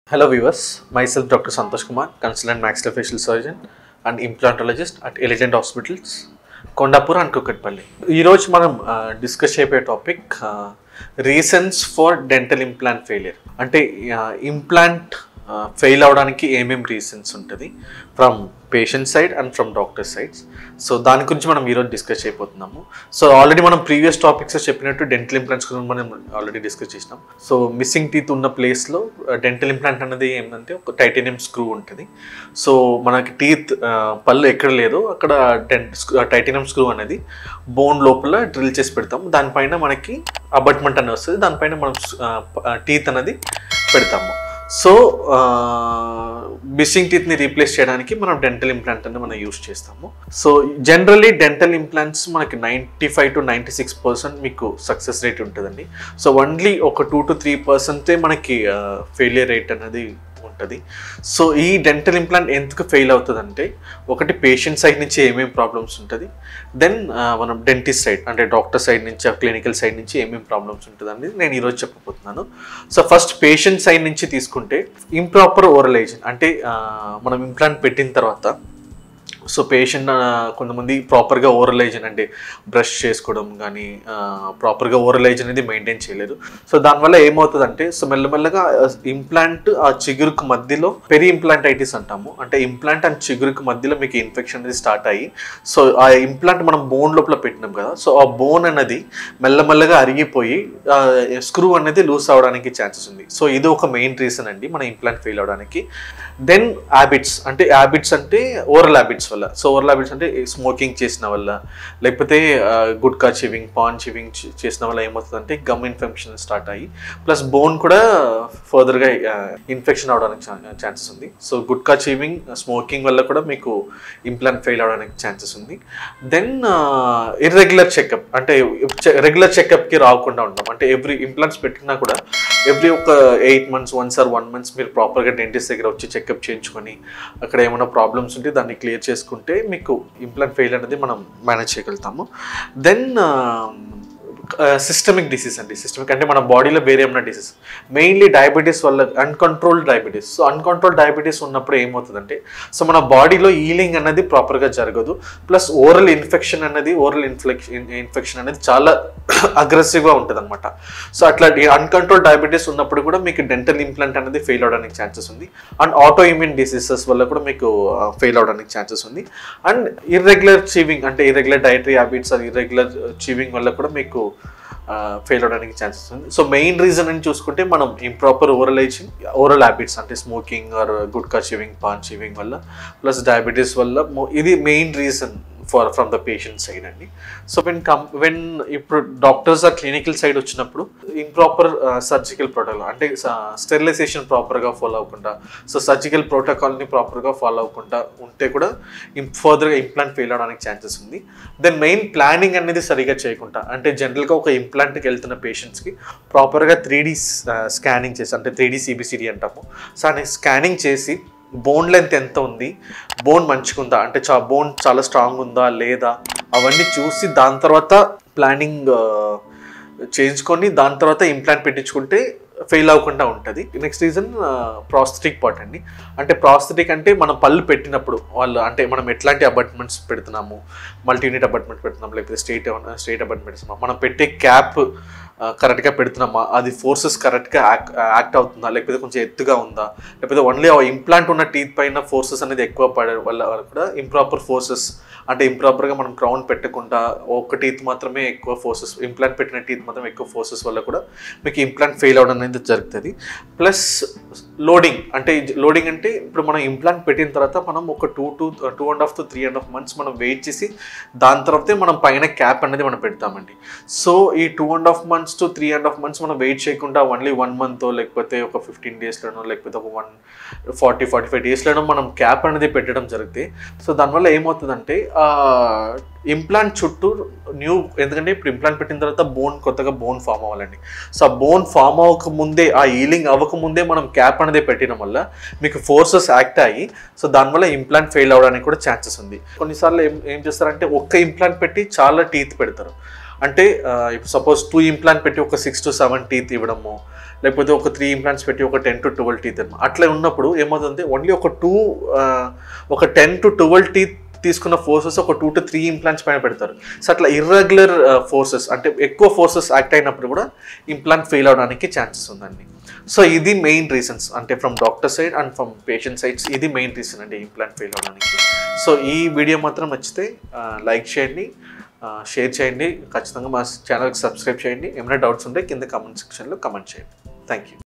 Hello viewers, myself Dr. Santosh Kumar, consultant maxillofacial surgeon and implantologist at Elegant Hospitals, Kondapur and Kukatpally ఈరోజు మనం discuss చేయబోయే topic reasons for dental implant failure అంటే implant fail అవడానికి ఏమేమి reasons ఉంటుంది from patient side and from doctor sides so దాని గురించి మనం ఈరోజు డిస్కస్ చేయబోతున్నాము సో ఆల్రెడీ మనం ప్రీవియస్ టాపిక్స్ చెప్పినట్టు డెంటల్ ఇంప్లాంట్స్ గురించి మనం ఆల్రెడీ డిస్కస్ చేసినాం సో మిస్సింగ్ టీత్ ఉన్న ప్లేస్లో డెంటల్ ఇంప్లాంట్ అనేది ఏంటంటే ఒక టైటానియం స్క్రూ ఉంటుంది సో మనకి టీత్ పళ్ళు ఎక్కడ లేదో అక్కడ డెంట్ టైటానియం స్క్రూ అనేది బోన్ లోపల డ్రిల్ చేసి పెడతాం దానిపైన మనకి అబట్మెంట్ అనేది వస్తుంది దానిపైన మనం టీత్ అనేది పెడతాము సో మిస్సింగ్ టీత్ని రీప్లేస్ చేయడానికి మనం డెంటల్ ఇంప్లాంట్ అని మనం యూస్ చేస్తాము సో జనరలీ డెంటల్ ఇంప్లాంట్స్ మనకి ninety five to ninety six percent మీకు సక్సెస్ రేట్ ఉంటుందండి సో ఓన్లీ ఒక టూ టు త్రీ పర్సెంటే మనకి ఫెయిలియర్ రేట్ అనేది ఉంటుంది సో ఈ డెంటల్ ఇంప్లాంట్ ఎందుకు ఫెయిల్ అవుతుందంటే ఒకటి పేషెంట్ సైడ్ నుంచి ఏమేమి ప్రాబ్లమ్స్ ఉంటుంది దెన్ మనం డెంటిస్ట్ సైడ్ అంటే డాక్టర్ సైడ్ నుంచి క్లినికల్ సైడ్ నుంచి ఏమేమి ప్రాబ్లమ్స్ ఉంటుంది అనేది నేను ఈరోజు చెప్పబోతున్నాను సో ఫస్ట్ పేషెంట్ సైడ్ నుంచి తీసుకుంటే ఇంప్రాపర్ ఓరలైజన్ అంటే మనం ఇంప్లాంట్ పెట్టిన తర్వాత సో పేషెంట్ కొంతమంది ప్రాపర్గా ఓరలైజన్ అంటే బ్రష్ చేసుకోవడం కానీ ప్రాపర్గా ఓరలైజ్ అనేది మెయింటైన్ చేయలేదు సో దానివల్ల ఏమవుతుందంటే సో మెల్లమెల్లగా ఇంప్లాంట్ ఆ చిగురుకు మధ్యలో పెరి ఇంప్లాంటైటిస్ అంటాము అంటే ఇంప్లాంట్ అండ్ చిగురుకు మధ్యలో మీకు ఇన్ఫెక్షన్ అనేది స్టార్ట్ అయ్యి సో ఆ ఇంప్లాంట్ మనం బోన్ లోపల పెట్టినాం కదా సో ఆ బోన్ అనేది మెల్లమెల్లగా అరిగిపోయి స్క్రూ అనేది లూస్ అవడానికి ఛాన్సెస్ ఉంది సో ఇది ఒక మెయిన్ రీజన్ అండి మన ఇంప్లాంట్ ఫెయిల్ అవడానికి దెన్ హ్యాబిట్స్ అంటే హ్యాబిట్స్ అంటే ఓరల్ హ్యాబిట్స్ వల్ల సో ఓరల్ హ్యాబిట్స్ అంటే స్మోకింగ్ చేసిన వల్ల లేకపోతే గుడ్కా చివింగ్ పాన్ చివింగ్ చేసిన వల్ల ఏమవుతుందంటే గమ్ ఇన్ఫెక్షన్ స్టార్ట్ అయ్యి ప్లస్ బోన్ కూడా ఫర్దర్గా ఇన్ఫెక్షన్ అవడానికి ఛాన్సెస్ ఉంది సో గుడ్కా చివింగ్ స్మోకింగ్ వల్ల కూడా మీకు ఇంప్లాంట్ ఫెయిల్ అవడానికి ఛాన్సెస్ ఉంది దెన్ ఇర్రెగ్యులర్ చెకప్ అంటే రెగ్యులర్ చెకప్కి రాకుండా ఉంటాం అంటే ఎవ్రీ ఇంప్లాంట్స్ పెట్టినా కూడా ఎవ్రీ ఒక eight months once or one months మీరు ప్రాపర్గా డెంటిస్ట్ దగ్గర వచ్చి చెకప్ చేయించుకొని అక్కడ ఏమైనా ప్రాబ్లమ్స్ ఉంటే దాన్ని క్లియర్ చేసుకుంటే మీకు ఇంప్లాంట్ ఫెయిల్ అనేది మనం మేనేజ్ చేయగలుగుతాము దెన్ సిస్టమిక్ డిసీజ్ అండి సిస్టమిక్ అంటే మన బాడీలో వేరే ఏమైనా డిసీజ్ మెయిన్లీ డయాబెటీస్ వల్ల uncontrolled diabetes so uncontrolled diabetes ఉన్నప్పుడు ఏమవుతుందంటే సో మన బాడీలో ఈలింగ్ అనేది ప్రాపర్గా జరగదు ప్లస్ ఓరల్ ఇన్ఫెక్షన్ అనేది ఓరల్ ఇన్ఫెక్షన్ ఇన్ఫెక్షన్ అనేది చాలా అగ్రెసివ్గా ఉంటుంది అనమాట సో అట్లా అన్కంట్రోల్ డయాబెటీస్ ఉన్నప్పుడు కూడా మీకు డెంటల్ ఇంప్లాంట్ అనేది ఫెయిల్ అవడానికి ఛాన్సెస్ ఉంది అండ్ ఆటో ఇమ్యూన్ డిసీజెస్ వల్ల కూడా మీకు ఫెయిల్ అవడానికి ఛాన్సెస్ ఉంది అండ్ ఇర్రెగ్యులర్ చీవింగ్ అంటే ఇర్రెగ్యులర్ డైటరీ హ్యాబిట్స్ అది ఇర్రెగ్యులర్ చీవింగ్ వల్ల కూడా మీకు ఫెయిల్ అవడానికి ఛాన్సెస్ ఉంది సో మెయిన్ రీజన్ అని చూసుకుంటే మనం ఇంప్రాపర్ ఓరలైజింగ్ ఓరల్ హ్యాబిట్స్ అంటే smoking or gutka chewing paan chewing వల్ల ప్లస్ డయాబెటీస్ వల్ల ఇది main reason for from the patient side అండి సో వెన్ కమ్ వెన్ ఇప్పుడు డాక్టర్స్ ఆ క్లినికల్ సైడ్ వచ్చినప్పుడు ఇంప్రాపర్ సర్జికల్ ప్రోటోకాల్ అంటే స్టెరిలైజేషన్ ప్రాపర్గా ఫాలో అవ్వకుండా సో సర్జికల్ ప్రోటోకాల్ని ప్రాపర్గా ఫాలో అవ్వకుండా ఉంటే కూడా ఫర్దర్గా ఇంప్లాంట్ ఫెయిల్ అవడానికి ఛాన్సెస్ ఉంది దెన్ మెయిన్ ప్లానింగ్ అనేది సరిగా చేయకుండా అంటే జనరల్గా ఒక ఇంప్లాంట్కి వెళ్తున్న పేషెంట్స్కి ప్రాపర్గా త్రీ డీ స్కానింగ్ చేసి అంటే త్రీ డీ సిబిసిడి అంటాము సో అని స్కానింగ్ చేసి బోన్ లెంత్ ఎంత ఉంది బోన్ మంచిగా ఉందా అంటే చా బోన్ చాలా స్ట్రాంగ్ ఉందా లేదా అవన్నీ చూసి దాని తర్వాత ప్లానింగ్ చేయించుకొని దాని తర్వాత ఇంప్లాంట్ పెట్టించుకుంటే ఫెయిల్ అవ్వకుండా ఉంటుంది నెక్స్ట్ రీజన్ ప్రాస్థెటిక్ పార్ట్ అండి అంటే ప్రాస్థెటిక్ అంటే మనం పళ్ళు పెట్టినప్పుడు వాళ్ళు అంటే మనం ఎట్లాంటి అపార్ట్మెంట్స్ పెడుతున్నాము మల్టీ యూనిట్ అపార్ట్మెంట్ పెడుతున్నాము లేకపోతే స్టేట్ స్టేట్ అపార్ట్మెంట్ పెడుతున్నాము మనం పెట్టే క్యాప్ కరెక్ట్గా పెడుతున్నామా అది ఫోర్సెస్ కరెక్ట్గా యాక్ట్ యాక్ట్ అవుతుందా లేకపోతే కొంచెం ఎత్తుగా ఉందా లేకపోతే ఓన్లీ ఆ ఇంప్లాంట్ ఉన్న టీత్ పైన ఫోర్సెస్ అనేది ఎక్కువ పడే వల్ల కూడా ఇంప్రాపర్ ఫోర్సెస్ అంటే ఇంప్రాపర్గా మనం క్రౌన్ పెట్టకుండా ఒక టీత్ మాత్రమే ఎక్కువ ఫోర్సెస్ ఇంప్లాంట్ పెట్టిన టీత్ మాత్రం ఎక్కువ ఫోర్సెస్ వల్ల కూడా మీకు ఇంప్లాంట్ ఫెయిల్ అవడం అనేది జరుగుతుంది ప్లస్ లోడింగ్ అంటే లోడింగ్ అంటే ఇప్పుడు మనం ఇంప్లాంట్ పెట్టిన తర్వాత మనం ఒక two two two and half to three and half months మనం వెయిట్ చేసి దాని తర్వాతే మనం పైన క్యాప్ అనేది మనం పెడతామండి సో ఈ two and half months to three and half months మనం వెయిట్ చేయకుండా ఓన్లీ వన్ మంత్ లేకపోతే ఒక ఫిఫ్టీన్ డేస్లోనో లేకపోతే ఒక వన్ ఫార్టీ ఫార్టీ ఫైవ్ డేస్లోనో మనం క్యాప్ అనేది పెట్టడం జరిగితే సో దానివల్ల ఏమవుతుందంటే ఇంప్లాంట్ చుట్టూ న్యూ ఎందుకంటే ఇప్పుడు ఇంప్లాంట్ పెట్టిన తర్వాత బోన్ కొత్తగా బోన్ ఫామ్ అవ్వాలండి సో ఆ బోన్ ఫామ్ అవ్వక ముందే ఆ హీలింగ్ అవ్వక ముందే మనం క్యాప్ అనేది పెట్టడం వల్ల మీకు ఫోర్సెస్ యాక్ట్ అయ్యి సో దానివల్ల ఇంప్లాంట్ ఫెయిల్ అవడానికి కూడా ఛాన్సెస్ ఉంది కొన్నిసార్లు ఏం ఏం చేస్తారంటే ఒక్క ఇంప్లాంట్ పెట్టి చాలా టీత్ పెడతారు అంటే ఇప్పుడు సపోజ్ టూ ఇంప్లాంట్ పెట్టి ఒక సిక్స్ టు సెవెన్ టీత్ ఇవ్వడము లేకపోతే ఒక త్రీ ఇంప్లాంట్స్ పెట్టి ఒక టెన్ టు ట్వెల్వ్ టీత్ అట్లా ఉన్నప్పుడు ఏమవుతుంది ఓన్లీ ఒక టూ ఒక టెన్ టు ట్వెల్వ్ టీత్ తీసుకున్న ఫోర్సెస్ ఒక టూ టు త్రీ ఇంప్లాంట్స్ పైన పెడతారు సో అట్లా ఇర్రెగ్యులర్ ఫోర్సెస్ అంటే ఎక్కువ ఫోర్సెస్ యాక్ట్ అయినప్పుడు కూడా ఇంప్లాంట్ ఫెయిల్ అవడానికి ఛాన్సెస్ ఉందండి సో ఇది మెయిన్ రీజన్స్ అంటే from doctor side and from patient sides ఇది మెయిన్ రీజన్ అండి ఇంప్లాంట్ ఫెయిల్ అవడానికి సో ఈ వీడియో మాత్రం నచ్చితే లైక్ చేయండి షేర్ చేయండి ఖచ్చితంగా మా ఛానల్కి సబ్స్క్రైబ్ చేయండి ఏమైనా డౌట్స్ ఉంటే కింద కామెంట్ సెక్షన్లో కమెంట్ చేయండి థ్యాంక్ యూ